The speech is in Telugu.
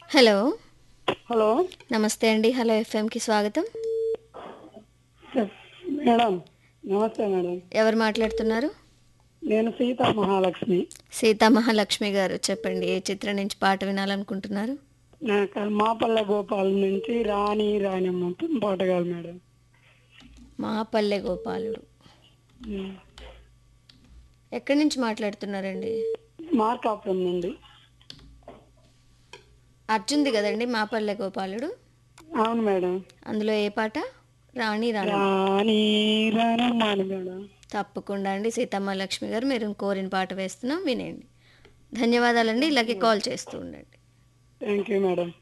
హలో హలో నమస్తే అండి హలో ఎఫ్ఎంకి స్వాగతం చెప్- మేడం నమస్తే మేడం ఎవరు మాట్లాడుతున్నారు నేను సీతా మహాలక్ష్మి సీతా మహాలక్ష్మి గారు చెప్పండి ఏ చిత్రం నుంచి పాట వినాలనుకుంటున్నారు నాకు మాపల్ల గోపాల్ నుంచి రాణి రాణి మొత్తం పాటగాలు మేడం మా పల్లె గోపాలుడు ఉమ్. ఎక్కడి నుంచి మాట్లాడుతున్నారండి మార్కాపురం నుండి అర్జున్ది కదండి మా పల్లె గోపాలుడు అవును మేడం అందులో ఏ పాట రాణి రాణి రాణి రాణమ్మ అని మేడం తప్పకుండా అండి సీతమ్మ లక్ష్మి గారు మీరు కోరిన పాట వేస్తున్నాం వినండి ధన్యవాదాలండి ఇలాగే కాల్ చేస్తూ ఉండండి థ్యాంక్ యూ మేడం